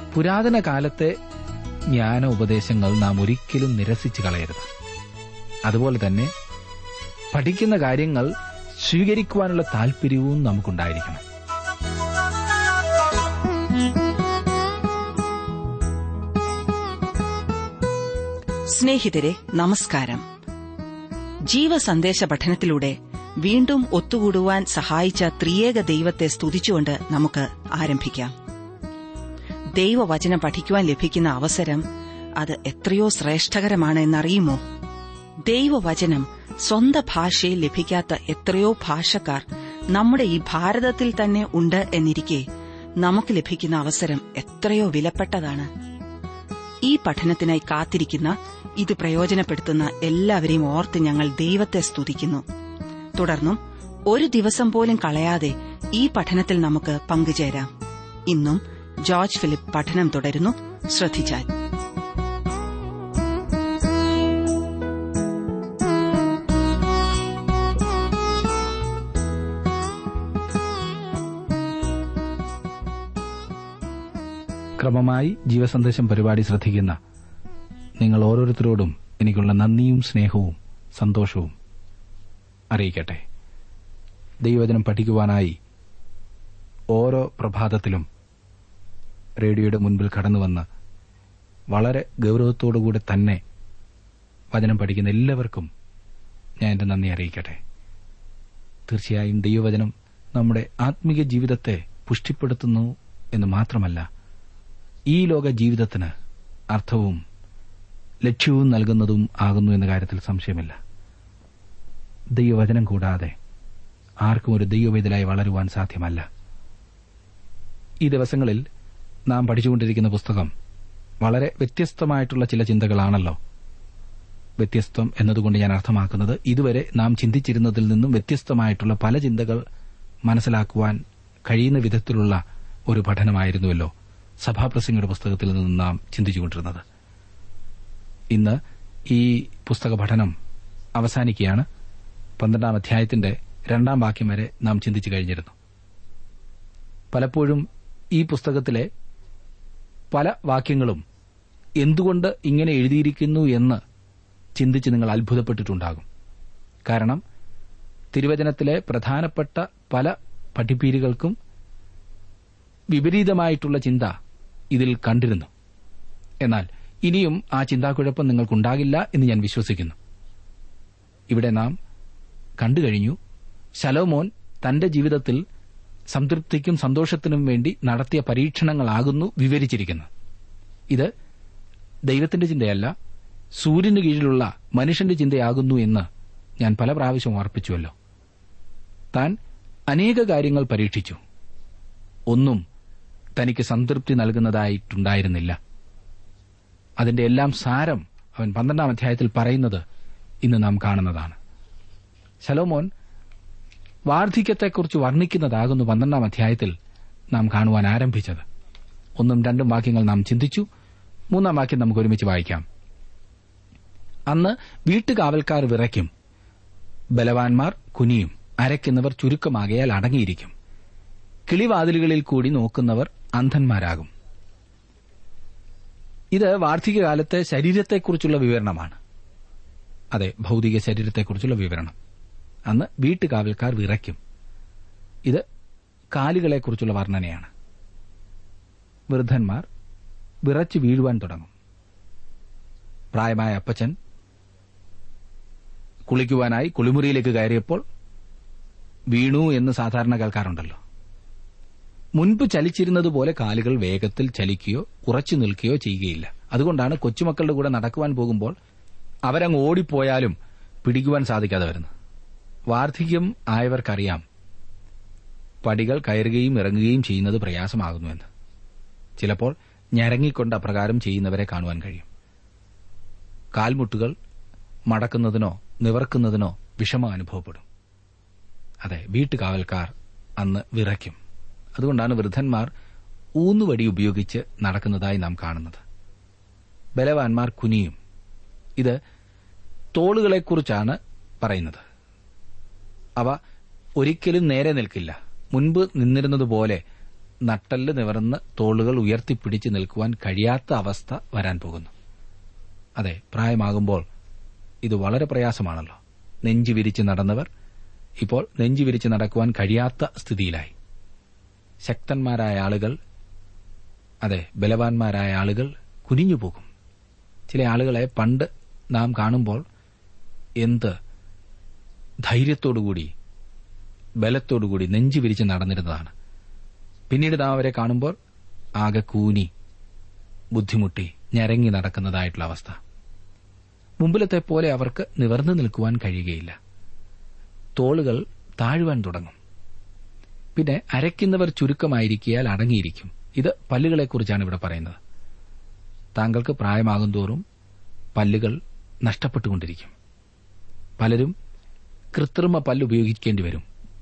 പുരാതന കാലത്തെ ജ്ഞാന ഉപദേശങ്ങൾ നാം ഒരിക്കലും നിരസിച്ചു കളയരുത് അതുപോലെ തന്നെ പഠിക്കുന്ന കാര്യങ്ങൾ സ്വീകരിക്കുവാനുള്ള താല്പര്യവും നമുക്കുണ്ടായിരിക്കണം സ്നേഹിതരെ നമസ്കാരം ജീവസന്ദേശ പഠനത്തിലൂടെ വീണ്ടും ഒത്തുകൂടുവാൻ സഹായിച്ച ത്രിയേക ദൈവത്തെ സ്തുതിച്ചുകൊണ്ട് നമുക്ക് ആരംഭിക്കാം ദൈവവചനം പഠിക്കുവാൻ ലഭിക്കുന്ന അവസരം അത് എത്രയോ ശ്രേഷ്ഠകരമാണ് എന്നറിയുമോ ദൈവവചനം സ്വന്തം ഭാഷയിൽ ലഭിക്കാത്ത എത്രയോ ഭാഷക്കാർ നമ്മുടെ ഈ ഭാരതത്തിൽ തന്നെ ഉണ്ട് എന്നിരിക്കെ നമുക്ക് ലഭിക്കുന്ന അവസരം എത്രയോ വിലപ്പെട്ടതാണ് ഈ പഠനത്തിനായി കാത്തിരിക്കുന്ന ഇത് പ്രയോജനപ്പെടുത്തുന്ന എല്ലാവരെയും ഓർത്ത് ഞങ്ങൾ ദൈവത്തെ സ്തുതിക്കുന്നു തുടർന്നും ഒരു ദിവസം പോലും കളയാതെ ഈ പഠനത്തിൽ നമുക്ക് പങ്കുചേരാം ഇന്നും ജോർജ് ഫിലിപ്പ് പഠനം തുടരുന്നു ശ്രദ്ധിച്ചാൽ ക്രമമായി ജീവസന്ദേശം പരിപാടി ശ്രദ്ധിക്കുന്ന നിങ്ങൾ ഓരോരുത്തരോടും എനിക്കുള്ള നന്ദിയും സ്നേഹവും സന്തോഷവും അറിയിക്കട്ടെ ദൈവവചനം പഠിക്കുവാനായി ഓരോ പ്രഭാതത്തിലും റേഡിയോയുടെ മുൻപിൽ കടന്നുവന്ന് വളരെ ഗൗരവത്തോടുകൂടി തന്നെ വചനം പഠിക്കുന്ന എല്ലാവർക്കും ഞാൻ എന്റെ നന്ദി അറിയിക്കട്ടെ തീർച്ചയായും ദൈവവചനം നമ്മുടെ ആത്മീയ ജീവിതത്തെ പുഷ്ടിപ്പെടുത്തുന്നു എന്ന് മാത്രമല്ല ഈ ലോക ജീവിതത്തിന് അർത്ഥവും ലക്ഷ്യവും നൽകുന്നതും ആകുന്നു എന്ന കാര്യത്തിൽ സംശയമില്ല ദൈവവചനം കൂടാതെ ആർക്കും ഒരു ദൈവവേദലായി വളരുവാൻ സാധ്യമല്ല ഈ ദിവസങ്ങളിൽ നാം പഠിച്ചുകൊണ്ടിരിക്കുന്ന പുസ്തകം വളരെ വ്യത്യസ്തമായിട്ടുള്ള ചില ചിന്തകളാണല്ലോ വ്യത്യസ്തം എന്നതുകൊണ്ട് ഞാൻ അർത്ഥമാക്കുന്നത് ഇതുവരെ നാം ചിന്തിച്ചിരുന്നതിൽ നിന്നും വ്യത്യസ്തമായിട്ടുള്ള പല ചിന്തകൾ മനസ്സിലാക്കുവാൻ കഴിയുന്ന വിധത്തിലുള്ള ഒരു പഠനമായിരുന്നുവല്ലോ സഭാപ്രസംഗയുടെ പുസ്തകത്തിൽ നിന്നും നാം ചിന്തിച്ചുകൊണ്ടിരുന്നത് ഇന്ന് ഈ പുസ്തക പഠനം അവസാനിക്കുകയാണ് പന്ത്രണ്ടാം അധ്യായത്തിന്റെ രണ്ടാം വാക്യം വരെ നാം ചിന്തിച്ചു കഴിഞ്ഞിരുന്നു പലപ്പോഴും ഈ പുസ്തകത്തിലെ പല വാക്യങ്ങളും എന്തുകൊണ്ട് ഇങ്ങനെ എഴുതിയിരിക്കുന്നു എന്ന് ചിന്തിച്ച് നിങ്ങൾ അത്ഭുതപ്പെട്ടിട്ടുണ്ടാകും കാരണം തിരുവചനത്തിലെ പ്രധാനപ്പെട്ട പല പഠിപ്പീരുകൾക്കും വിപരീതമായിട്ടുള്ള ചിന്ത ഇതിൽ കണ്ടിരുന്നു എന്നാൽ ഇനിയും ആ ചിന്താക്കുഴപ്പം നിങ്ങൾക്കുണ്ടാകില്ല എന്ന് ഞാൻ വിശ്വസിക്കുന്നു ഇവിടെ നാം കണ്ടുകഴിഞ്ഞു ശലോമോൻ തന്റെ ജീവിതത്തിൽ സംതൃപ്തിക്കും സന്തോഷത്തിനും വേണ്ടി നടത്തിയ പരീക്ഷണങ്ങളാകുന്നു വിവരിച്ചിരിക്കുന്നത് ഇത് ദൈവത്തിന്റെ ചിന്തയല്ല സൂര്യന് കീഴിലുള്ള മനുഷ്യന്റെ ചിന്തയാകുന്നു എന്ന് ഞാൻ പല പ്രാവശ്യം ഓർപ്പിച്ചുവല്ലോ താൻ അനേക കാര്യങ്ങൾ പരീക്ഷിച്ചു ഒന്നും തനിക്ക് സംതൃപ്തി നൽകുന്നതായിട്ടുണ്ടായിരുന്നില്ല അതിന്റെ എല്ലാം സാരം അവൻ പന്ത്രണ്ടാം അധ്യായത്തിൽ പറയുന്നത് ഇന്ന് നാം കാണുന്നതാണ് ശലോമോൻ വാർദ്ധക്യത്തെക്കുറിച്ച് വർണ്ണിക്കുന്നതാകുന്നു പന്ത്രണ്ടാം അധ്യായത്തിൽ നാം കാണുവാൻ ആരംഭിച്ചത് ഒന്നും രണ്ടും വാക്യങ്ങൾ നാം ചിന്തിച്ചു മൂന്നാം വാക്യം നമുക്ക് ഒരുമിച്ച് വായിക്കാം അന്ന് വീട്ടുകാവൽക്കാർ വിറയ്ക്കും ബലവാൻമാർ കുനിയും അരയ്ക്കുന്നവർ ചുരുക്കമാകയാൽ അടങ്ങിയിരിക്കും കിളിവാതിലുകളിൽ കൂടി നോക്കുന്നവർ അന്ധന്മാരാകും ഇത് വാർദ്ധക്യകാലത്തെ ശരീരത്തെക്കുറിച്ചുള്ള വിവരണമാണ് അതെ ഭൗതിക ശരീരത്തെക്കുറിച്ചുള്ള വിവരണം അന്ന് വീട്ടുകാവൽക്കാർ വിറയ്ക്കും ഇത് കാലുകളെക്കുറിച്ചുള്ള വർണ്ണനയാണ് വൃദ്ധന്മാർ വിറച്ചു വീഴുവാൻ തുടങ്ങും പ്രായമായ അപ്പച്ചൻ കുളിക്കുവാനായി കുളിമുറിയിലേക്ക് കയറിയപ്പോൾ വീണു എന്ന് സാധാരണ കേൾക്കാറുണ്ടല്ലോ മുൻപ് ചലിച്ചിരുന്നതുപോലെ കാലുകൾ വേഗത്തിൽ ചലിക്കുകയോ ഉറച്ചു നിൽക്കുകയോ ചെയ്യുകയില്ല അതുകൊണ്ടാണ് കൊച്ചുമക്കളുടെ കൂടെ നടക്കുവാൻ പോകുമ്പോൾ അവരങ്ങ് ഓടിപ്പോയാലും പിടിക്കുവാൻ സാധിക്കാതെ വരുന്നത് വാർദ്ധക്യം ആയവർക്കറിയാം പടികൾ കയറുകയും ഇറങ്ങുകയും ചെയ്യുന്നത് പ്രയാസമാകുന്നുവെന്ന് ചിലപ്പോൾ ഞരങ്ങിക്കൊണ്ട് അപ്രകാരം ചെയ്യുന്നവരെ കാണുവാൻ കഴിയും കാൽമുട്ടുകൾ മടക്കുന്നതിനോ നിവർക്കുന്നതിനോ വിഷമം അനുഭവപ്പെടും അതെ വീട്ടുകാവൽക്കാർ അന്ന് വിറയ്ക്കും അതുകൊണ്ടാണ് വൃദ്ധന്മാർ ഊന്നുവടി ഉപയോഗിച്ച് നടക്കുന്നതായി നാം കാണുന്നത് ബലവാന്മാർ കുനിയും ഇത് തോളുകളെക്കുറിച്ചാണ് പറയുന്നത് അവ ഒരിക്കലും നേരെ നിൽക്കില്ല മുൻപ് നിന്നിരുന്നതുപോലെ നട്ടല് നിവർന്ന് തോളുകൾ ഉയർത്തിപ്പിടിച്ച് നിൽക്കുവാൻ കഴിയാത്ത അവസ്ഥ വരാൻ പോകുന്നു അതെ പ്രായമാകുമ്പോൾ ഇത് വളരെ പ്രയാസമാണല്ലോ നെഞ്ചു വിരിച്ച് നടന്നവർ ഇപ്പോൾ നെഞ്ചു വിരിച്ച് നടക്കുവാൻ കഴിയാത്ത സ്ഥിതിയിലായി ശക്തന്മാരായ ആളുകൾ അതെ ബലവാന്മാരായ ആളുകൾ കുനിഞ്ഞുപോകും ചില ആളുകളെ പണ്ട് നാം കാണുമ്പോൾ എന്ത് ധൈര്യത്തോടുകൂടി ബലത്തോടുകൂടി നെഞ്ചു വിരിച്ച് നടന്നിരുന്നതാണ് പിന്നീട് നാം അവരെ കാണുമ്പോൾ ആകെ കൂനി ബുദ്ധിമുട്ടി ഞരങ്ങി നടക്കുന്നതായിട്ടുള്ള അവസ്ഥ മുമ്പിലത്തെ പോലെ അവർക്ക് നിവർന്നു നിൽക്കുവാൻ കഴിയുകയില്ല തോളുകൾ താഴുവാൻ തുടങ്ങും പിന്നെ അരയ്ക്കുന്നവർ ചുരുക്കമായിരിക്കിയാൽ അടങ്ങിയിരിക്കും ഇത് പല്ലുകളെക്കുറിച്ചാണ് ഇവിടെ പറയുന്നത് താങ്കൾക്ക് പ്രായമാകും തോറും പല്ലുകൾ നഷ്ടപ്പെട്ടുകൊണ്ടിരിക്കും പലരും കൃത്രിമ പല്ല് ഉപയോഗിക്കേണ്ടി വരും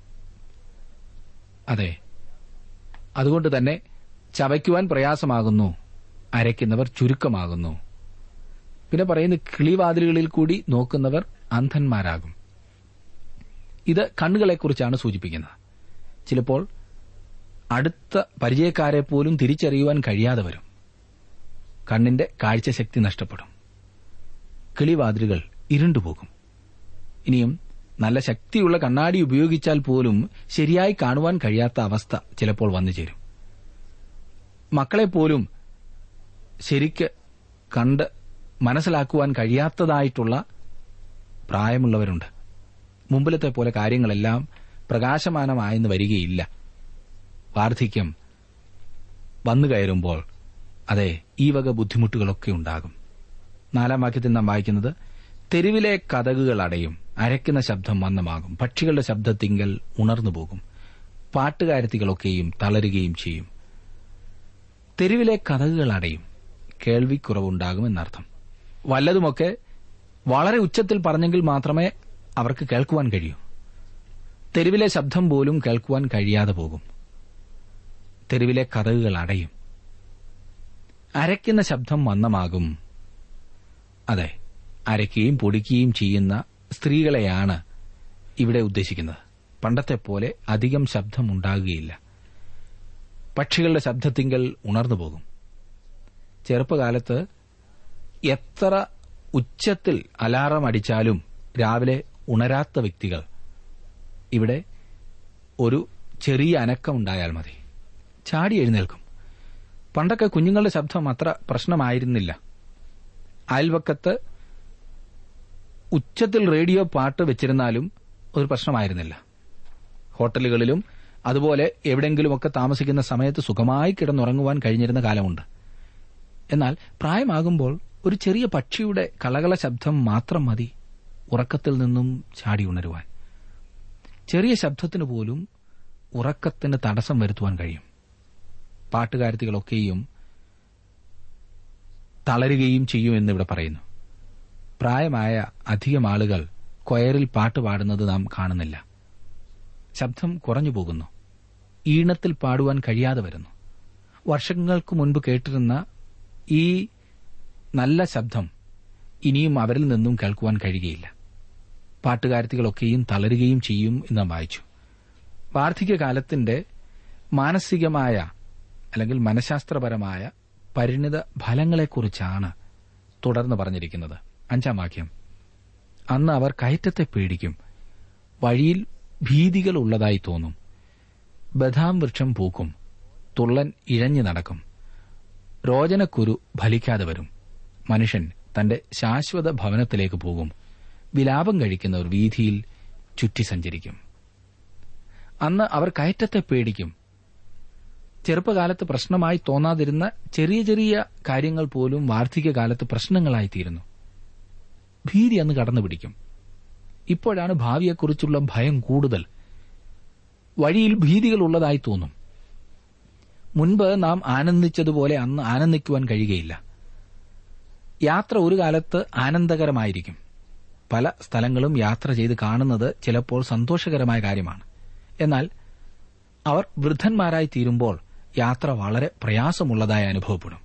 അതെ അതുകൊണ്ട് തന്നെ ചവയ്ക്കുവാൻ പ്രയാസമാകുന്നു അരയ്ക്കുന്നവർ ചുരുക്കമാകുന്നു പിന്നെ പറയുന്ന കിളിവാതിലുകളിൽ കൂടി നോക്കുന്നവർ അന്ധന്മാരാകും ഇത് കണ്ണുകളെക്കുറിച്ചാണ് സൂചിപ്പിക്കുന്നത് ചിലപ്പോൾ അടുത്ത പരിചയക്കാരെ പോലും തിരിച്ചറിയുവാൻ കഴിയാതെ വരും കണ്ണിന്റെ കാഴ്ചശക്തി നഷ്ടപ്പെടും കിളിവാതിലുകൾ ഇരുണ്ടുപോകും ഇനിയും നല്ല ശക്തിയുള്ള കണ്ണാടി ഉപയോഗിച്ചാൽ പോലും ശരിയായി കാണുവാൻ കഴിയാത്ത അവസ്ഥ ചിലപ്പോൾ വന്നു ചേരും മക്കളെപ്പോലും ശരിക്ക് കണ്ട് മനസ്സിലാക്കുവാൻ കഴിയാത്തതായിട്ടുള്ള പ്രായമുള്ളവരുണ്ട് മുമ്പിലത്തെ പോലെ കാര്യങ്ങളെല്ലാം പ്രകാശമാനമായെന്ന് വരികയില്ല വാർദ്ധക്യം വന്നു കയറുമ്പോൾ അതെ ഈ വക ബുദ്ധിമുട്ടുകളൊക്കെ ഉണ്ടാകും നാലാം വാക്യത്തിൽ നാം വായിക്കുന്നത് തെരുവിലെ കഥകുകൾ അടയും അരയ്ക്കുന്ന ശബ്ദം മന്ദമാകും പക്ഷികളുടെ ശബ്ദത്തിങ്കൽ ഉണർന്നു പോകും പാട്ടുകാരത്തികളൊക്കെയും തളരുകയും ചെയ്യും തെരുവിലെ കഥകുകൾ അടയും കേൾവിക്കുറവുണ്ടാകുമെന്നർത്ഥം വല്ലതുമൊക്കെ വളരെ ഉച്ചത്തിൽ പറഞ്ഞെങ്കിൽ മാത്രമേ അവർക്ക് കേൾക്കുവാൻ കഴിയൂ തെരുവിലെ ശബ്ദം പോലും കേൾക്കുവാൻ കഴിയാതെ പോകും തെരുവിലെ കഥകുകൾ അടയും അരയ്ക്കുന്ന ശബ്ദം മന്ദമാകും അതെ അരയ്ക്കുകയും പൊടിക്കുകയും ചെയ്യുന്ന സ്ത്രീകളെയാണ് ഇവിടെ ഉദ്ദേശിക്കുന്നത് പണ്ടത്തെ പോലെ അധികം ശബ്ദമുണ്ടാകുകയില്ല പക്ഷികളുടെ ശബ്ദത്തിങ്കൽ ഉണർന്നു പോകും ചെറുപ്പകാലത്ത് എത്ര ഉച്ചത്തിൽ അലാറം അടിച്ചാലും രാവിലെ ഉണരാത്ത വ്യക്തികൾ ഇവിടെ ഒരു ചെറിയ അനക്കമുണ്ടായാൽ മതി ചാടി എഴുന്നേൽക്കും പണ്ടൊക്കെ കുഞ്ഞുങ്ങളുടെ ശബ്ദം അത്ര പ്രശ്നമായിരുന്നില്ല അയൽവക്കത്ത് ഉച്ചത്തിൽ റേഡിയോ പാട്ട് വെച്ചിരുന്നാലും ഒരു പ്രശ്നമായിരുന്നില്ല ഹോട്ടലുകളിലും അതുപോലെ എവിടെയെങ്കിലുമൊക്കെ താമസിക്കുന്ന സമയത്ത് സുഖമായി കിടന്നുറങ്ങുവാൻ കഴിഞ്ഞിരുന്ന കാലമുണ്ട് എന്നാൽ പ്രായമാകുമ്പോൾ ഒരു ചെറിയ പക്ഷിയുടെ കളകള ശബ്ദം മാത്രം മതി ഉറക്കത്തിൽ നിന്നും ചാടി ഉണരുവാൻ ചെറിയ ശബ്ദത്തിന് പോലും ഉറക്കത്തിന് തടസ്സം വരുത്തുവാൻ കഴിയും പാട്ടുകാരത്തികളൊക്കെയും തളരുകയും ചെയ്യുമെന്നിവിടെ പറയുന്നു പ്രായമായ അധികം ആളുകൾ കൊയറിൽ പാട്ട് പാടുന്നത് നാം കാണുന്നില്ല ശബ്ദം കുറഞ്ഞു പോകുന്നു ഈണത്തിൽ പാടുവാൻ കഴിയാതെ വരുന്നു വർഷങ്ങൾക്ക് മുൻപ് കേട്ടിരുന്ന ഈ നല്ല ശബ്ദം ഇനിയും അവരിൽ നിന്നും കേൾക്കുവാൻ കഴിയുകയില്ല പാട്ടുകാരത്തികളൊക്കെയും തളരുകയും ചെയ്യും എന്ന് നാം വായിച്ചു വാർദ്ധക്യകാലത്തിന്റെ മാനസികമായ അല്ലെങ്കിൽ മനഃശാസ്ത്രപരമായ പരിണിത ഫലങ്ങളെക്കുറിച്ചാണ് തുടർന്ന് പറഞ്ഞിരിക്കുന്നത് അഞ്ചാം വാക്യം അന്ന് അവർ കയറ്റത്തെ പേടിക്കും വഴിയിൽ ഭീതികൾ ഉള്ളതായി തോന്നും ബദാം വൃക്ഷം പൂക്കും തുള്ളൻ ഇഴഞ്ഞു നടക്കും രോചനക്കുരു ഫലിക്കാതെ വരും മനുഷ്യൻ തന്റെ ശാശ്വത ഭവനത്തിലേക്ക് പോകും വിലാപം കഴിക്കുന്നവർ വീതിയിൽ ചുറ്റി സഞ്ചരിക്കും അന്ന് അവർ കയറ്റത്തെ പേടിക്കും ചെറുപ്പകാലത്ത് പ്രശ്നമായി തോന്നാതിരുന്ന ചെറിയ ചെറിയ കാര്യങ്ങൾ പോലും വാർദ്ധക്യകാലത്ത് പ്രശ്നങ്ങളായിത്തീരുന്നു ഭീതി അന്ന് കടന്നു പിടിക്കും ഇപ്പോഴാണ് ഭാവിയെക്കുറിച്ചുള്ള ഭയം കൂടുതൽ വഴിയിൽ ഭീതികൾ ഉള്ളതായി തോന്നും മുൻപ് നാം ആനന്ദിച്ചതുപോലെ അന്ന് ആനന്ദിക്കുവാൻ കഴിയുകയില്ല യാത്ര ഒരു കാലത്ത് ആനന്ദകരമായിരിക്കും പല സ്ഥലങ്ങളും യാത്ര ചെയ്ത് കാണുന്നത് ചിലപ്പോൾ സന്തോഷകരമായ കാര്യമാണ് എന്നാൽ അവർ വൃദ്ധന്മാരായി തീരുമ്പോൾ യാത്ര വളരെ പ്രയാസമുള്ളതായി അനുഭവപ്പെടും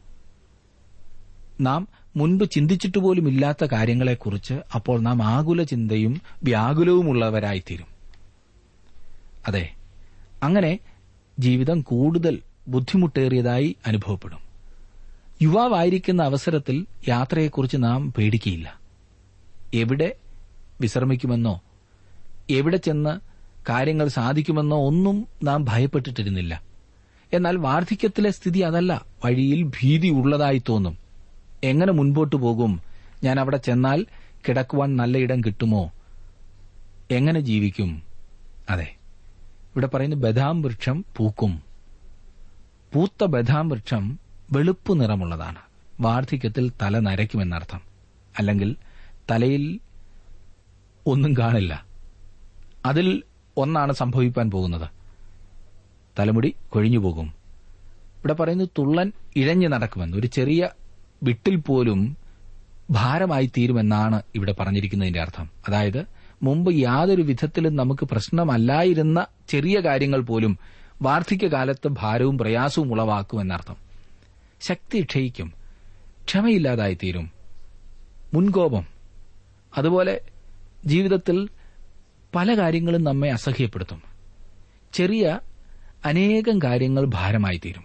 നാം മുൻപ് ചിന്തിച്ചിട്ടുപോലുമില്ലാത്ത കാര്യങ്ങളെക്കുറിച്ച് അപ്പോൾ നാം ആകുല ചിന്തയും വ്യാകുലവുമുള്ളവരായിത്തീരും അതെ അങ്ങനെ ജീവിതം കൂടുതൽ ബുദ്ധിമുട്ടേറിയതായി അനുഭവപ്പെടും യുവാവായിരിക്കുന്ന അവസരത്തിൽ യാത്രയെക്കുറിച്ച് നാം പേടിക്കയില്ല എവിടെ വിശ്രമിക്കുമെന്നോ എവിടെ ചെന്ന് കാര്യങ്ങൾ സാധിക്കുമെന്നോ ഒന്നും നാം ഭയപ്പെട്ടിട്ടിരുന്നില്ല എന്നാൽ വാർദ്ധക്യത്തിലെ സ്ഥിതി അതല്ല വഴിയിൽ ഭീതി ഉള്ളതായി തോന്നും എങ്ങനെ മുൻപോട്ട് പോകും ഞാൻ അവിടെ ചെന്നാൽ കിടക്കുവാൻ നല്ല ഇടം കിട്ടുമോ എങ്ങനെ ജീവിക്കും അതെ ഇവിടെ പറയുന്ന ബദാം വൃക്ഷം പൂക്കും പൂത്ത ബദാം വൃക്ഷം വെളുപ്പ് നിറമുള്ളതാണ് വാർദ്ധക്യത്തിൽ തല നരയ്ക്കുമെന്നർത്ഥം അല്ലെങ്കിൽ തലയിൽ ഒന്നും കാണില്ല അതിൽ ഒന്നാണ് സംഭവിക്കാൻ പോകുന്നത് തലമുടി കൊഴിഞ്ഞുപോകും ഇവിടെ പറയുന്നത് തുള്ളൻ ഇഴഞ്ഞു നടക്കുമെന്ന് ഒരു ചെറിയ വിട്ടിൽ പോലും ഭാരമായി തീരുമെന്നാണ് ഇവിടെ പറഞ്ഞിരിക്കുന്നതിന്റെ അർത്ഥം അതായത് മുമ്പ് യാതൊരു വിധത്തിലും നമുക്ക് പ്രശ്നമല്ലായിരുന്ന ചെറിയ കാര്യങ്ങൾ പോലും വാർദ്ധക്യകാലത്ത് ഭാരവും പ്രയാസവും ഉളവാക്കുമെന്നർത്ഥം ശക്തി ക്ഷയിക്കും ക്ഷമയില്ലാതായി തീരും മുൻകോപം അതുപോലെ ജീവിതത്തിൽ പല കാര്യങ്ങളും നമ്മെ അസഹ്യപ്പെടുത്തും ചെറിയ അനേകം കാര്യങ്ങൾ ഭാരമായി തീരും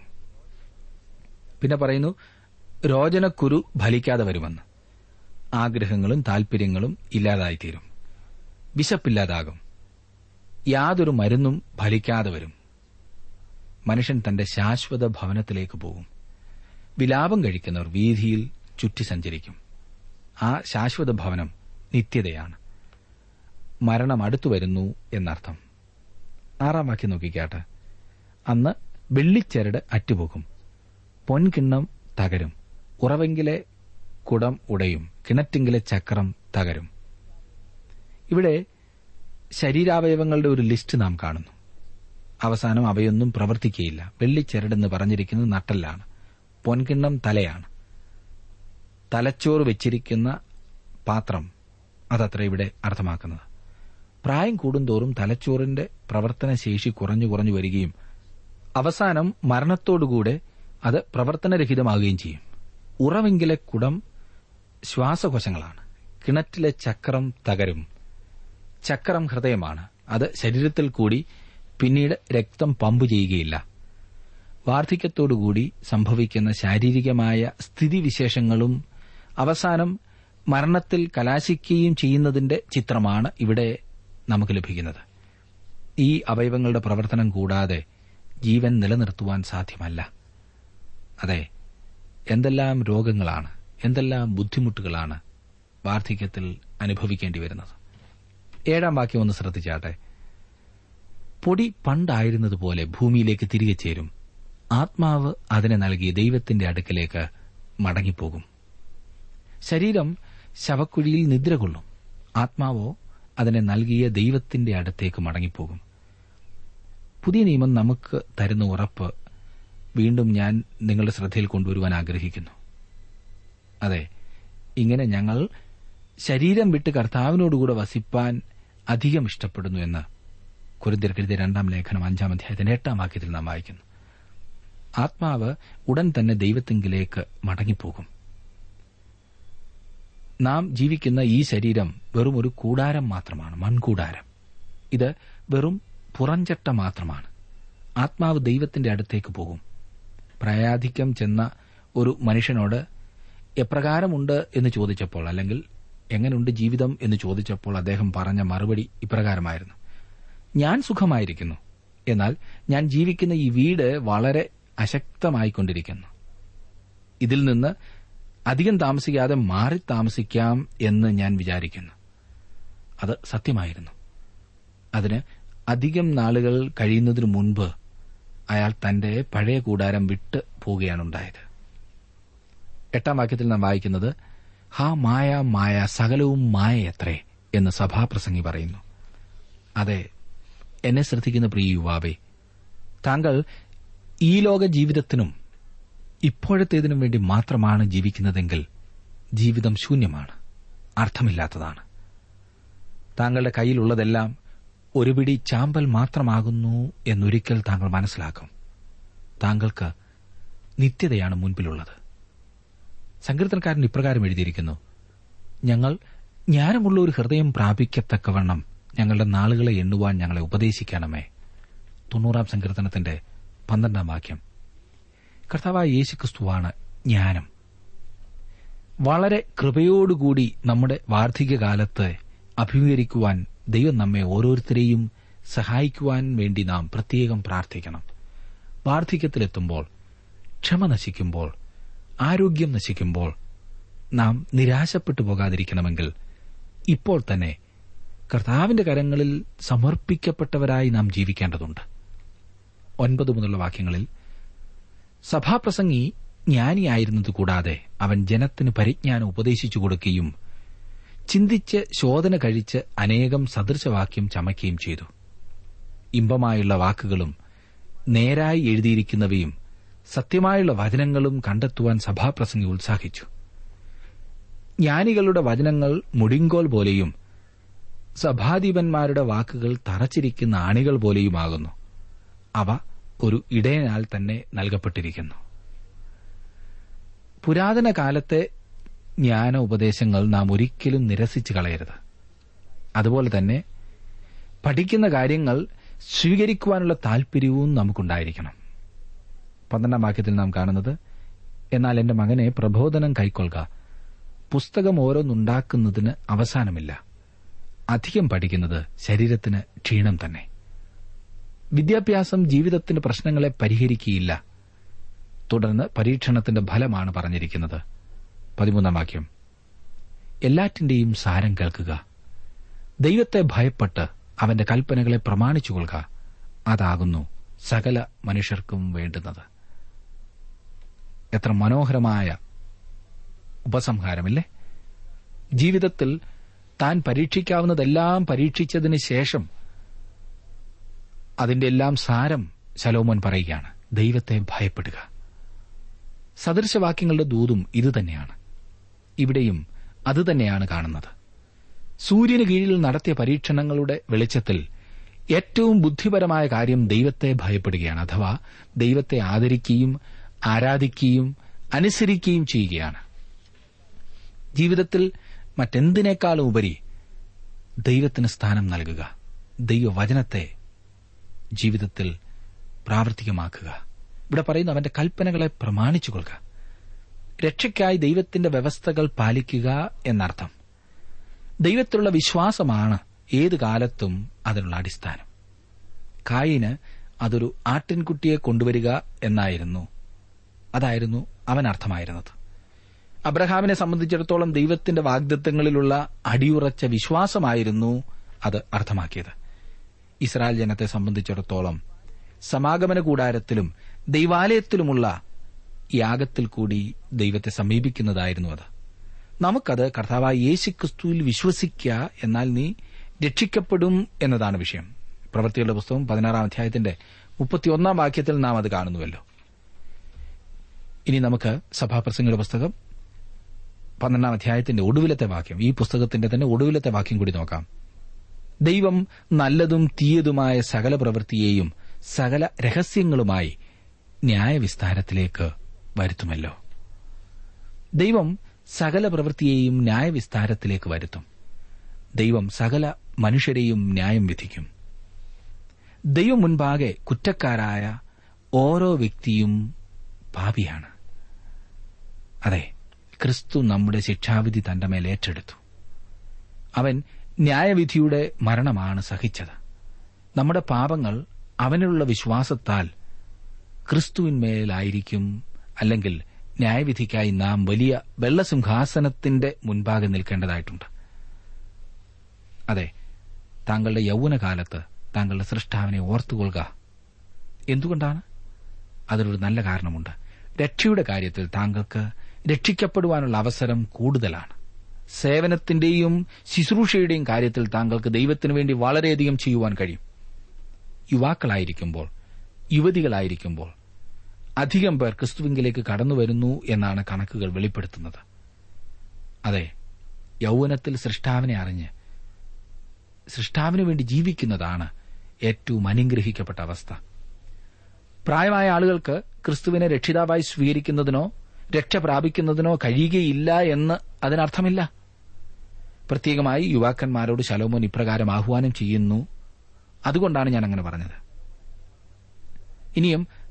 പിന്നെ പറയുന്നു രോചനക്കുരു ഫലിക്കാതെ വരുമെന്ന് ആഗ്രഹങ്ങളും താൽപര്യങ്ങളും ഇല്ലാതായിത്തീരും വിശപ്പില്ലാതാകും യാതൊരു മരുന്നും ഫലിക്കാതെ വരും മനുഷ്യൻ തന്റെ ശാശ്വത ഭവനത്തിലേക്ക് പോകും വിലാപം കഴിക്കുന്നവർ വീതിയിൽ ചുറ്റി സഞ്ചരിക്കും ആ ശാശ്വത ഭവനം നിത്യതയാണ് മരണം അടുത്തു വരുന്നു എന്നർത്ഥം ആറാം വാക്യം നോക്കിക്കാട്ടെ അന്ന് വെള്ളിച്ചരട് അറ്റുപോകും പൊൻകിണ്ണം തകരും ഉറവെങ്കിലെ കുടം ഉടയും കിണറ്റിങ്കിലെ ചക്രം തകരും ഇവിടെ ശരീരാവയവങ്ങളുടെ ഒരു ലിസ്റ്റ് നാം കാണുന്നു അവസാനം അവയൊന്നും പ്രവർത്തിക്കുകയില്ല വെള്ളിച്ചരടെന്ന് പറഞ്ഞിരിക്കുന്നത് നട്ടല്ലാണ് പൊൻകിണ്ണം തലയാണ് തലച്ചോറ് വെച്ചിരിക്കുന്ന പാത്രം അതത്ര ഇവിടെ അർത്ഥമാക്കുന്നത് പ്രായം കൂടുന്തോറും തലച്ചോറിന്റെ പ്രവർത്തനശേഷി കുറഞ്ഞു കുറഞ്ഞു വരികയും അവസാനം മരണത്തോടുകൂടെ അത് പ്രവർത്തനരഹിതമാകുകയും ചെയ്യും ഉറവെങ്കിലെ കുടം ശ്വാസകോശങ്ങളാണ് കിണറ്റിലെ ചക്രം തകരും ചക്രം ഹൃദയമാണ് അത് ശരീരത്തിൽ കൂടി പിന്നീട് രക്തം പമ്പ് ചെയ്യുകയില്ല വാർദ്ധക്യത്തോടുകൂടി സംഭവിക്കുന്ന ശാരീരികമായ സ്ഥിതിവിശേഷങ്ങളും അവസാനം മരണത്തിൽ കലാശിക്കുകയും ചെയ്യുന്നതിന്റെ ചിത്രമാണ് ഇവിടെ നമുക്ക് ലഭിക്കുന്നത് ഈ അവയവങ്ങളുടെ പ്രവർത്തനം കൂടാതെ ജീവൻ നിലനിർത്തുവാൻ സാധ്യമല്ല അതെ എന്തെല്ലാം രോഗങ്ങളാണ് എന്തെല്ലാം ബുദ്ധിമുട്ടുകളാണ് വാർദ്ധക്യത്തിൽ അനുഭവിക്കേണ്ടി വരുന്നത് ഏഴാം വാക്യം ഒന്ന് ശ്രദ്ധിച്ചാട്ടെ പൊടി പണ്ടായിരുന്നതുപോലെ ഭൂമിയിലേക്ക് തിരികെ ചേരും ആത്മാവ് അതിനെ നൽകി ദൈവത്തിന്റെ അടുക്കലേക്ക് മടങ്ങിപ്പോകും ശരീരം ശവക്കുഴിയിൽ നിദ്ര കൊള്ളും ആത്മാവോ അതിനെ നൽകിയ ദൈവത്തിന്റെ അടുത്തേക്ക് മടങ്ങിപ്പോകും പുതിയ നിയമം നമുക്ക് തരുന്ന ഉറപ്പ് വീണ്ടും ഞാൻ നിങ്ങളുടെ ശ്രദ്ധയിൽ കൊണ്ടുവരുവാൻ ആഗ്രഹിക്കുന്നു അതെ ഇങ്ങനെ ഞങ്ങൾ ശരീരം വിട്ട് കർത്താവിനോടുകൂടെ വസിപ്പാൻ അധികം ഇഷ്ടപ്പെടുന്നു എന്ന് കുരുതിർക്കെഴുതിയ രണ്ടാം ലേഖനം അഞ്ചാം അധ്യായത്തിന്റെ എട്ടാം വാക്യത്തിൽ നാം വായിക്കുന്നു ആത്മാവ് ഉടൻ തന്നെ ദൈവത്തെങ്കിലേക്ക് മടങ്ങിപ്പോകും നാം ജീവിക്കുന്ന ഈ ശരീരം വെറും ഒരു കൂടാരം മാത്രമാണ് മൺകൂടാരം ഇത് വെറും പുറഞ്ചട്ട മാത്രമാണ് ആത്മാവ് ദൈവത്തിന്റെ അടുത്തേക്ക് പോകും പ്രായാധിക്യം ചെന്ന ഒരു മനുഷ്യനോട് എപ്രകാരമുണ്ട് എന്ന് ചോദിച്ചപ്പോൾ അല്ലെങ്കിൽ എങ്ങനെയുണ്ട് ജീവിതം എന്ന് ചോദിച്ചപ്പോൾ അദ്ദേഹം പറഞ്ഞ മറുപടി ഇപ്രകാരമായിരുന്നു ഞാൻ സുഖമായിരിക്കുന്നു എന്നാൽ ഞാൻ ജീവിക്കുന്ന ഈ വീട് വളരെ അശക്തമായിക്കൊണ്ടിരിക്കുന്നു ഇതിൽ നിന്ന് അധികം താമസിക്കാതെ മാറി താമസിക്കാം എന്ന് ഞാൻ വിചാരിക്കുന്നു അത് സത്യമായിരുന്നു അതിന് അധികം നാളുകൾ കഴിയുന്നതിനു മുൻപ് അയാൾ തന്റെ പഴയ കൂടാരം വിട്ട് പോവുകയാണുണ്ടായത് എട്ടാം വാക്യത്തിൽ നാം വായിക്കുന്നത് ഹാ മായ മായ സകലവും മായയത്രേ എന്ന് സഭാപ്രസംഗി പറയുന്നു അതെ എന്നെ ശ്രദ്ധിക്കുന്ന പ്രിയ യുവാവേ താങ്കൾ ഈ ലോക ജീവിതത്തിനും ഇപ്പോഴത്തേതിനും വേണ്ടി മാത്രമാണ് ജീവിക്കുന്നതെങ്കിൽ ജീവിതം ശൂന്യമാണ് അർത്ഥമില്ലാത്തതാണ് താങ്കളുടെ കയ്യിലുള്ളതെല്ലാം ഒരു പിടി ചാമ്പൽ മാത്രമാകുന്നു എന്നൊരിക്കൽ താങ്കൾ മനസ്സിലാക്കും താങ്കൾക്ക് നിത്യതയാണ് മുൻപിലുള്ളത് സങ്കീർത്തനക്കാരൻ ഇപ്രകാരം എഴുതിയിരിക്കുന്നു ഞങ്ങൾ ജ്ഞാനമുള്ള ഒരു ഹൃദയം പ്രാപിക്കത്തക്കവണ്ണം ഞങ്ങളുടെ നാളുകളെ എണ്ണുവാൻ ഞങ്ങളെ ഉപദേശിക്കണമേ തൊണ്ണൂറാം സങ്കീർത്തനത്തിന്റെ പന്ത്രണ്ടാം വാക്യം കർത്താവായ യേശുക്രിസ്തുവാണ് ജ്ഞാനം വളരെ കൃപയോടുകൂടി നമ്മുടെ വാർദ്ധക്യകാലത്ത് അഭിമുഖീകരിക്കുവാൻ ദൈവം നമ്മെ ഓരോരുത്തരെയും സഹായിക്കുവാൻ വേണ്ടി നാം പ്രത്യേകം പ്രാർത്ഥിക്കണം വാർദ്ധക്യത്തിലെത്തുമ്പോൾ ക്ഷമ നശിക്കുമ്പോൾ ആരോഗ്യം നശിക്കുമ്പോൾ നാം നിരാശപ്പെട്ടു പോകാതിരിക്കണമെങ്കിൽ ഇപ്പോൾ തന്നെ കർത്താവിന്റെ കരങ്ങളിൽ സമർപ്പിക്കപ്പെട്ടവരായി നാം ജീവിക്കേണ്ടതുണ്ട് ഒൻപത് മുതലുള്ള വാക്യങ്ങളിൽ സഭാപ്രസംഗി ജ്ഞാനിയായിരുന്നത് കൂടാതെ അവൻ ജനത്തിന് പരിജ്ഞാനം ഉപദേശിച്ചു കൊടുക്കുകയും ചിന്തിച്ച് ശോധന കഴിച്ച് അനേകം സദൃശവാക്യം ചമയ്ക്കുകയും ചെയ്തു ഇമ്പമായുള്ള വാക്കുകളും നേരായി എഴുതിയിരിക്കുന്നവയും സത്യമായുള്ള വചനങ്ങളും കണ്ടെത്തുവാൻ സഭാപ്രസംഗി ഉത്സാഹിച്ചു ജ്ഞാനികളുടെ വചനങ്ങൾ മുടിങ്കോൽ പോലെയും സഭാധിപന്മാരുടെ വാക്കുകൾ തറച്ചിരിക്കുന്ന ആണികൾ പോലെയുമാകുന്നു അവ ഒരു ഇടയനാൽ തന്നെ നൽകപ്പെട്ടിരിക്കുന്നു പുരാതന കാലത്തെ ജ്ഞാന ഉപദേശങ്ങൾ നാം ഒരിക്കലും നിരസിച്ചു കളയരുത് അതുപോലെ തന്നെ പഠിക്കുന്ന കാര്യങ്ങൾ സ്വീകരിക്കുവാനുള്ള താൽപര്യവും നമുക്കുണ്ടായിരിക്കണം പന്ത്രണ്ടാം വാക്യത്തിൽ നാം കാണുന്നത് എന്നാൽ എന്റെ മകനെ പ്രബോധനം കൈക്കൊള്ളുക പുസ്തകം ഓരോന്നുണ്ടാക്കുന്നതിന് അവസാനമില്ല അധികം പഠിക്കുന്നത് ശരീരത്തിന് ക്ഷീണം തന്നെ വിദ്യാഭ്യാസം ജീവിതത്തിന്റെ പ്രശ്നങ്ങളെ പരിഹരിക്കുകയില്ല തുടർന്ന് പരീക്ഷണത്തിന്റെ ഫലമാണ് പറഞ്ഞിരിക്കുന്നത് പതിമൂന്നാം വാക്യം എല്ലാറ്റിന്റെയും സാരം കേൾക്കുക ദൈവത്തെ ഭയപ്പെട്ട് അവന്റെ കൽപ്പനകളെ പ്രമാണിച്ചുകൊള്ളുക അതാകുന്നു സകല മനുഷ്യർക്കും വേണ്ടുന്നത് എത്ര മനോഹരമായ ഉപസംഹാരമില്ലേ ജീവിതത്തിൽ താൻ പരീക്ഷിക്കാവുന്നതെല്ലാം പരീക്ഷിച്ചതിന് ശേഷം അതിന്റെ എല്ലാം സാരം ശലോമോൻ പറയുകയാണ് ദൈവത്തെ ഭയപ്പെടുക സദൃശവാക്യങ്ങളുടെ ദൂതും ഇതുതന്നെയാണ് ഇവിടെയും അതുതന്നെയാണ് കാണുന്നത് സൂര്യന് കീഴിൽ നടത്തിയ പരീക്ഷണങ്ങളുടെ വെളിച്ചത്തിൽ ഏറ്റവും ബുദ്ധിപരമായ കാര്യം ദൈവത്തെ ഭയപ്പെടുകയാണ് അഥവാ ദൈവത്തെ ആദരിക്കുകയും ആരാധിക്കുകയും അനുസരിക്കുകയും ചെയ്യുകയാണ് ജീവിതത്തിൽ മറ്റെന്തിനേക്കാളും ഉപരി ദൈവത്തിന് സ്ഥാനം നൽകുക ദൈവവചനത്തെ ജീവിതത്തിൽ പ്രാവർത്തികമാക്കുക ഇവിടെ പറയുന്ന അവന്റെ കൽപ്പനകളെ പ്രമാണിച്ചു കൊള്ളുക രക്ഷയ്ക്കായി ദൈവത്തിന്റെ വ്യവസ്ഥകൾ പാലിക്കുക എന്നർത്ഥം ദൈവത്തിലുള്ള വിശ്വാസമാണ് ഏത് കാലത്തും അതിനുള്ള അടിസ്ഥാനം കായിന് അതൊരു ആട്ടിൻകുട്ടിയെ കൊണ്ടുവരിക എന്നായിരുന്നു അതായിരുന്നു അവൻ അർത്ഥമായിരുന്നത് അബ്രഹാമിനെ സംബന്ധിച്ചിടത്തോളം ദൈവത്തിന്റെ വാഗ്ദത്വങ്ങളിലുള്ള അടിയുറച്ച വിശ്വാസമായിരുന്നു അത് അർത്ഥമാക്കിയത് ഇസ്രായേൽ ജനത്തെ സംബന്ധിച്ചിടത്തോളം സമാഗമന കൂടാരത്തിലും ദൈവാലയത്തിലുമുള്ള യാഗത്തിൽ കൂടി ദൈവത്തെ സമീപിക്കുന്നതായിരുന്നു അത് നമുക്കത് കർത്താവായ യേശുക്രിസ്തുവിൽ വിശ്വസിക്കുക എന്നാൽ നീ രക്ഷിക്കപ്പെടും എന്നതാണ് വിഷയം പ്രവൃത്തികളുടെ പുസ്തകം പതിനാറാം അധ്യായത്തിന്റെ മുപ്പത്തിയൊന്നാം വാക്യത്തിൽ നാം അത് കാണുന്നുവല്ലോ ഇനി നമുക്ക് സഭാപ്രസംഗയുടെ പുസ്തകം പന്ത്രണ്ടാം അധ്യായത്തിന്റെ ഒടുവിലത്തെ വാക്യം ഈ പുസ്തകത്തിന്റെ തന്നെ ഒടുവിലത്തെ വാക്യം കൂടി നോക്കാം ദൈവം നല്ലതും തീയതുമായ സകല പ്രവൃത്തിയെയും സകല രഹസ്യങ്ങളുമായി ന്യായവിസ്താരത്തിലേക്ക് വരുത്തുമല്ലോ ദൈവം സകല പ്രവൃത്തിയെയും ന്യായവിസ്താരത്തിലേക്ക് വരുത്തും ദൈവം സകല മനുഷ്യരെയും ന്യായം വിധിക്കും ദൈവം മുൻപാകെ കുറ്റക്കാരായ ഓരോ വ്യക്തിയും പാപിയാണ് അതെ ക്രിസ്തു നമ്മുടെ ശിക്ഷാവിധി തന്റെ മേൽ ഏറ്റെടുത്തു അവൻ ന്യായവിധിയുടെ മരണമാണ് സഹിച്ചത് നമ്മുടെ പാപങ്ങൾ അവനിലുള്ള വിശ്വാസത്താൽ ക്രിസ്തുവിന്മേലായിരിക്കും അല്ലെങ്കിൽ ന്യായവിധിക്കായി നാം വലിയ വെള്ളസിംഹാസനത്തിന്റെ മുൻപാകെ നിൽക്കേണ്ടതായിട്ടുണ്ട് അതെ താങ്കളുടെ യൗവനകാലത്ത് താങ്കളുടെ സൃഷ്ടാവിനെ ഓർത്തുകൊള്ളുക എന്തുകൊണ്ടാണ് അതിനൊരു നല്ല കാരണമുണ്ട് രക്ഷയുടെ കാര്യത്തിൽ താങ്കൾക്ക് രക്ഷിക്കപ്പെടുവാനുള്ള അവസരം കൂടുതലാണ് സേവനത്തിന്റെയും ശുശ്രൂഷയുടെയും കാര്യത്തിൽ താങ്കൾക്ക് ദൈവത്തിനു വേണ്ടി വളരെയധികം ചെയ്യുവാൻ കഴിയും യുവാക്കളായിരിക്കുമ്പോൾ യുവതികളായിരിക്കുമ്പോൾ അധികം പേർ ക്രിസ്തുവിങ്കിലേക്ക് കടന്നുവരുന്നു എന്നാണ് കണക്കുകൾ വെളിപ്പെടുത്തുന്നത് അതെ യൗവനത്തിൽ സൃഷ്ടാവിനെ അറിഞ്ഞ് സൃഷ്ടാവിനു വേണ്ടി ജീവിക്കുന്നതാണ് ഏറ്റവും അനുഗ്രഹിക്കപ്പെട്ട അവസ്ഥ പ്രായമായ ആളുകൾക്ക് ക്രിസ്തുവിനെ രക്ഷിതാവായി സ്വീകരിക്കുന്നതിനോ രക്ഷ പ്രാപിക്കുന്നതിനോ കഴിയുകയില്ല എന്ന് അതിനർത്ഥമില്ല പ്രത്യേകമായി യുവാക്കന്മാരോട് ശലോമോൻ ഇപ്രകാരം ആഹ്വാനം ചെയ്യുന്നു അതുകൊണ്ടാണ് ഞാൻ അങ്ങനെ പറഞ്ഞത് ഇനിയും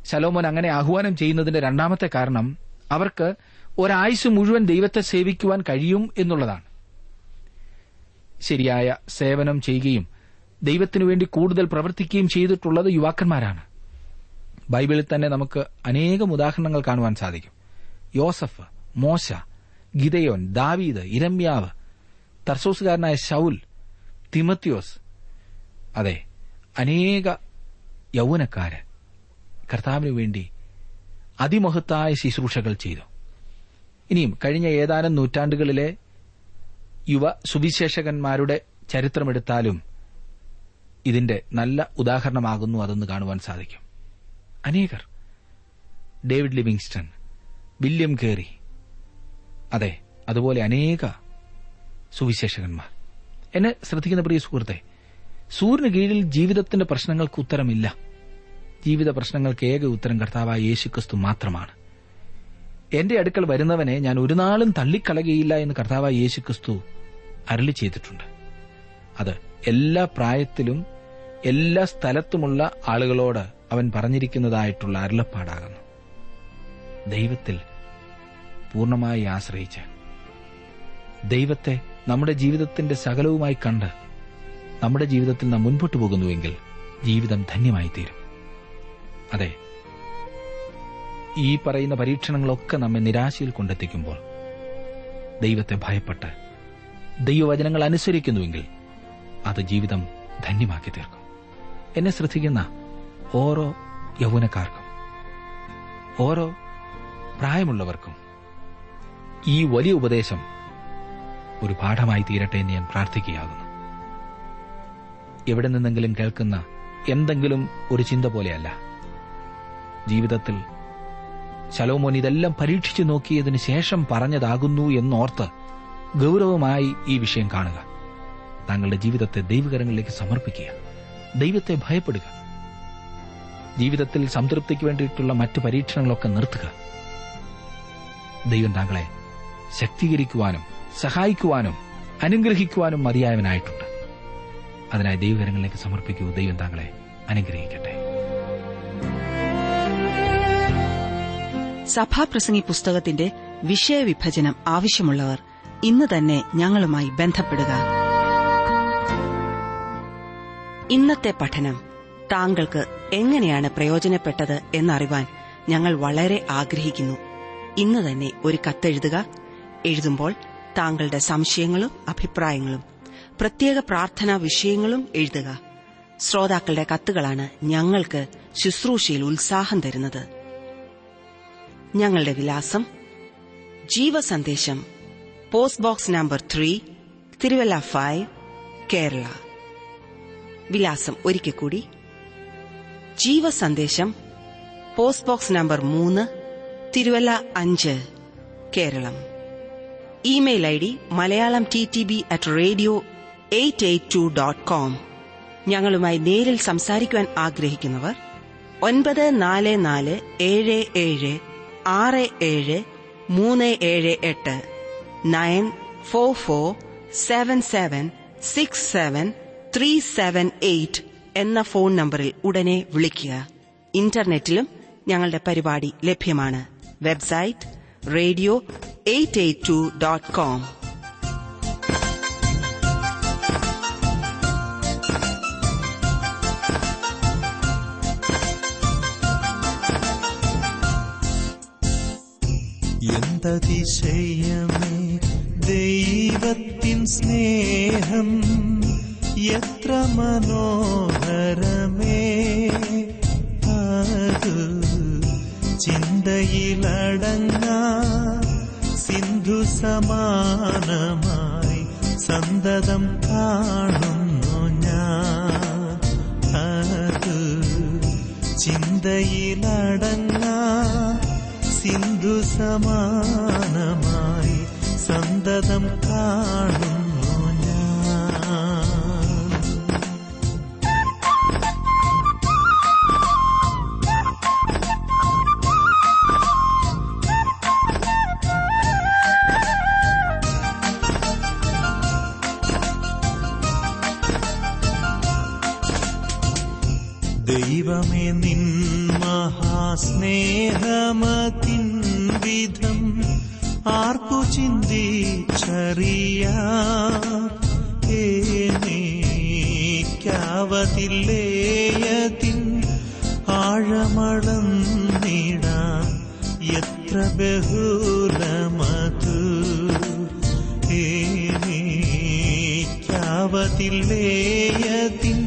ശലോമോൻ അങ്ങനെ ആഹ്വാനം ചെയ്യുന്നതിന്റെ രണ്ടാമത്തെ കാരണം അവർക്ക് ഒരായുസ് മുഴുവൻ ദൈവത്തെ സേവിക്കുവാൻ കഴിയും എന്നുള്ളതാണ് ശരിയായ സേവനം ചെയ്യുകയും ദൈവത്തിനു വേണ്ടി കൂടുതൽ പ്രവർത്തിക്കുകയും ചെയ്തിട്ടുള്ളത് യുവാക്കന്മാരാണ് ബൈബിളിൽ തന്നെ നമുക്ക് അനേകം ഉദാഹരണങ്ങൾ കാണുവാൻ സാധിക്കും യോസഫ് മോശ ഗിതയോൻ ദാവീദ് ഇരമ്യാവ് തർസോസുകാരനായ ഷൌൽ തിമത്യോസ് അതെ അനേക യൗവനക്കാര് കർത്താവിനു വേണ്ടി അതിമഹത്തായ ശുശ്രൂഷകൾ ചെയ്തു ഇനിയും കഴിഞ്ഞ ഏതാനും നൂറ്റാണ്ടുകളിലെ യുവ സുവിശേഷകന്മാരുടെ ചരിത്രമെടുത്താലും ഇതിന്റെ നല്ല ഉദാഹരണമാകുന്നു അതെന്ന് കാണുവാൻ സാധിക്കും അനേകർ ഡേവിഡ് ലിവിങ്സ്റ്റൺ വില്യം കേറി അതെ അതുപോലെ അനേക സുവിശേഷകന്മാർ എന്നെ ശ്രദ്ധിക്കുന്ന പ്രിയ സുഹൃത്തെ സൂര്യന് കീഴിൽ ജീവിതത്തിന്റെ പ്രശ്നങ്ങൾക്ക് ഉത്തരമില്ല ജീവിത പ്രശ്നങ്ങൾക്ക് ഏക ഉത്തരം കർത്താവായ യേശുക്രിസ്തു മാത്രമാണ് എന്റെ അടുക്കൽ വരുന്നവനെ ഞാൻ ഒരു നാളും തള്ളിക്കളകയില്ല എന്ന് കർത്താവായ യേശുക്രിസ്തു അരളി ചെയ്തിട്ടുണ്ട് അത് എല്ലാ പ്രായത്തിലും എല്ലാ സ്ഥലത്തുമുള്ള ആളുകളോട് അവൻ പറഞ്ഞിരിക്കുന്നതായിട്ടുള്ള അരുളപ്പാടാകുന്നു ദൈവത്തിൽ പൂർണ്ണമായി ആശ്രയിച്ച് ദൈവത്തെ നമ്മുടെ ജീവിതത്തിന്റെ സകലവുമായി കണ്ട് നമ്മുടെ ജീവിതത്തിൽ നാം മുൻപോട്ട് പോകുന്നുവെങ്കിൽ ജീവിതം ധന്യമായി തീരും അതെ ഈ പറയുന്ന പരീക്ഷണങ്ങളൊക്കെ നമ്മെ നിരാശയിൽ കൊണ്ടെത്തിക്കുമ്പോൾ ദൈവത്തെ ഭയപ്പെട്ട് ദൈവവചനങ്ങൾ അനുസരിക്കുന്നുവെങ്കിൽ അത് ജീവിതം ധന്യമാക്കി തീർക്കും എന്നെ ശ്രദ്ധിക്കുന്ന ഓരോ യൗവനക്കാർക്കും ഓരോ പ്രായമുള്ളവർക്കും ഈ വലിയ ഉപദേശം ഒരു പാഠമായി തീരട്ടെ എന്ന് ഞാൻ പ്രാർത്ഥിക്കുകയാകുന്നു എവിടെ നിന്നെങ്കിലും കേൾക്കുന്ന എന്തെങ്കിലും ഒരു ചിന്ത പോലെയല്ല ജീവിതത്തിൽ ശലോമോൻ ഇതെല്ലാം പരീക്ഷിച്ചു നോക്കിയതിനു ശേഷം പറഞ്ഞതാകുന്നു എന്നോർത്ത് ഗൗരവമായി ഈ വിഷയം കാണുക താങ്കളുടെ ജീവിതത്തെ ദൈവകരങ്ങളിലേക്ക് സമർപ്പിക്കുക ദൈവത്തെ ഭയപ്പെടുക ജീവിതത്തിൽ സംതൃപ്തിക്ക് വേണ്ടിയിട്ടുള്ള മറ്റു പരീക്ഷണങ്ങളൊക്കെ നിർത്തുക ദൈവം താങ്കളെ ശക്തീകരിക്കുവാനും സഹായിക്കുവാനും അനുഗ്രഹിക്കുവാനും മതിയായവനായിട്ടുണ്ട് അതിനായി ദൈവകരങ്ങളിലേക്ക് സമർപ്പിക്കൂ ദൈവം താങ്കളെ അനുഗ്രഹിക്കട്ടെ സഭാപ്രസംഗി പുസ്തകത്തിന്റെ വിഷയവിഭജനം ആവശ്യമുള്ളവർ ഇന്ന് തന്നെ ഞങ്ങളുമായി ബന്ധപ്പെടുക ഇന്നത്തെ പഠനം താങ്കൾക്ക് എങ്ങനെയാണ് പ്രയോജനപ്പെട്ടത് എന്നറിവാൻ ഞങ്ങൾ വളരെ ആഗ്രഹിക്കുന്നു ഇന്ന് തന്നെ ഒരു കത്തെഴുതുക എഴുതുമ്പോൾ താങ്കളുടെ സംശയങ്ങളും അഭിപ്രായങ്ങളും പ്രത്യേക പ്രാർത്ഥനാ വിഷയങ്ങളും എഴുതുക ശ്രോതാക്കളുടെ കത്തുകളാണ് ഞങ്ങൾക്ക് ശുശ്രൂഷയിൽ ഉത്സാഹം തരുന്നത് ഞങ്ങളുടെ വിലാസം ജീവസന്ദേശം post box number three Thiruvalla five Kerala വിലാസം ഒരിക്കൽ കൂടി ജീവസന്ദേശം പോസ്റ്റ് ബോക്സ് നമ്പർ മൂന്ന് തിരുവല്ല അഞ്ച് Keralam email I D Malayalam T T B at radio eight eight two dot com ഞങ്ങളുമായി നേരിൽ സംസാരിക്കുവാൻ ആഗ്രഹിക്കുന്നവർ ഒൻപത് നാല് നാല് ഏഴ് ഏഴ് ആറ് ഏഴ് മൂന്ന് ഏഴ് എട്ട് nine four four seven seven six seven three seven eight എന്ന ഫോൺ നമ്പറിൽ ഉടനെ വിളിക്കുക ഇന്റർനെറ്റിലും ഞങ്ങളുടെ പരിപാടി ലഭ്യമാണ് website radio eight eight two dot com എന്തതിശയമേ ദൈവത്തിൻ സ്നേഹം എത്ര മനോഹരമേ അതു ചിന്തയിലടങ്ങ സിന്ധു സമാനമായി സന്തതം കാണുന്നു ഞാൻ അത് ചിന്തയിലടങ്ങ സിന്ധു സമാനമായി സന്തതം കാണുന്നു ഞാൻ ദൈവമേ നിൻ സ്നേഹമതിൻ വിധം ആർക്കു ചിന്തിച്ചറിയാവതില്ലേയതിൻ ആഴമളന്നിടാം എത്ര ബഹുലമതു ഏനീക്കാവതില്ലേയതിൻ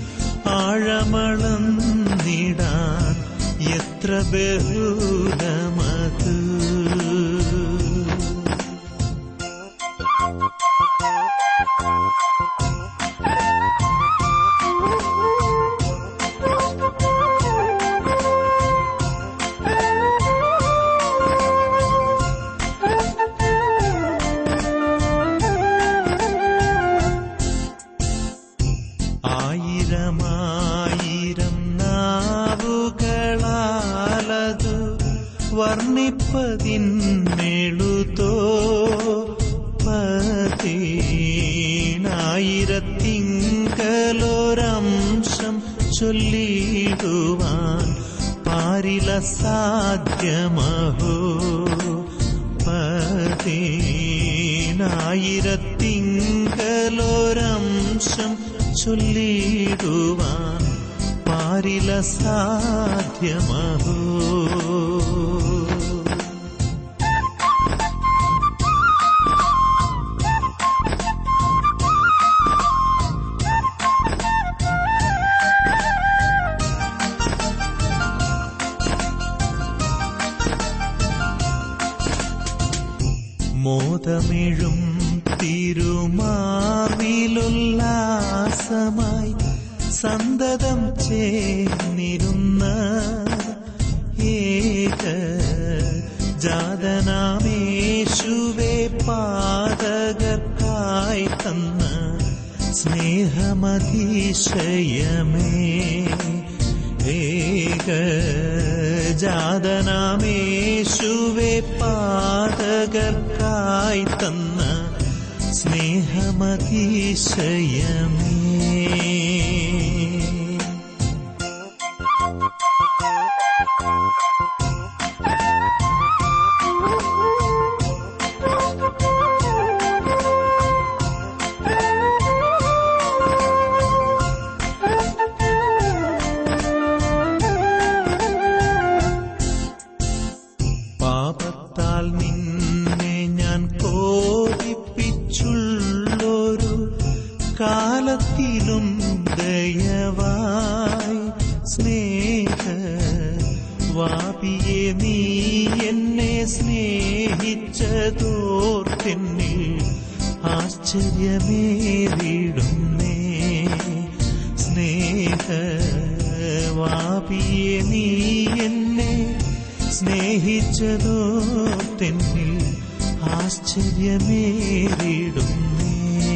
ആഴമളന്നിടാൻ എത്ര ബഹുലമതു ആയിരമായിരം നാവുകളാലതു വർണ്ണിപ്പതിന്മെഴുതോ പതീനായിരത്തിങ്കലൊരംശം ചൊല്ലിടുവാൻ പാരില സാധ്യമഹോ പതീനായിരത്തിങ്കലൊരംശം ചൊല്ലിടുവാൻ പാരില സാധ്യമഹോ മോദമിഴും തിരുമാവിലുല്ലാസമായി സന്തതം ചേർന്നിരുന്ന ഏക ജാതനാമേശുവേ പാതകർക്കായി തന്ന സ്നേഹമതിശയമേ ഏക ജാതനാമേശുവേ പാതകർക്കായി തന്ന സ്നേഹമതിശയമേ പാപത്താൽ നിന്നെ ഞാൻ കോപിപ്പിച്ചുള്ളൊരു കാലത്തിലും ദയവായി സ്നേഹ വാപിയെ നീ എന്നെ സ്നേഹിച്ചതോർത്തെന്നിൽ ആശ്ചര്യമേറിടുന്നേ സ്നേഹ വാപിയെ നീ എന്നെ സ്നേഹിച്ചതോ തെന്നിൽ ആശ്ചര്യമേറിടുന്നേ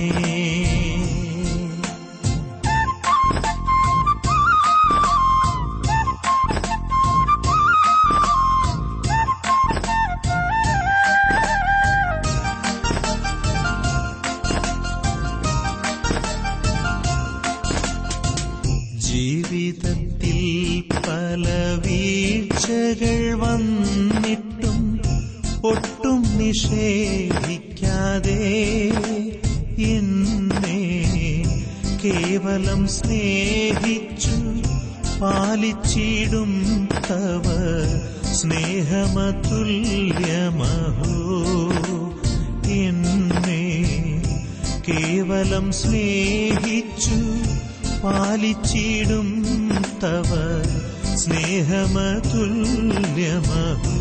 ജീവിതത്തിൽ പല വീഴ്ചകൾ വന്നിട്ടും ഒട്ടും നിഷേധിക്കാതെ എന്നെ കേവലം സ്നേഹിച്ചു പാലിച്ചിടും തവ സ്നേഹമതുല്യമഹോ എന്നെ കേവലം സ്നേഹിച്ചു പാലിച്ചിടും തവ സ്നേഹമതുല്യമഹോ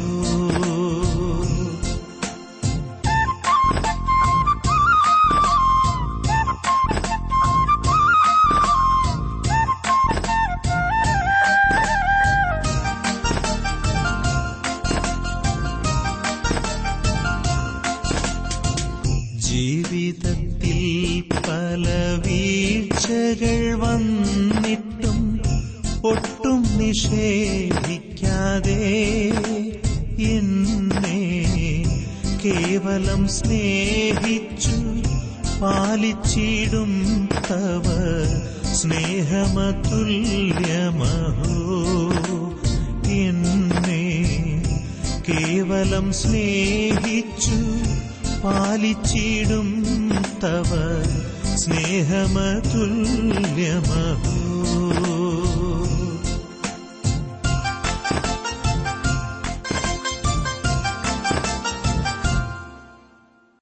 ജീവിതത്തിൽ പല വീഴ്ചകൾ വന്നിട്ടും ഒട്ടും നിഷേധിക്കാതെ എന്നെ കേവലം സ്നേഹിച്ചു പാലിച്ചിടും തവ സ്നേഹമതുല്യമഹോ എന്നെ കേവലം സ്നേഹിച്ചു പാലിച്ചിടും തവ സ്നേഹമതുല്യമഹോ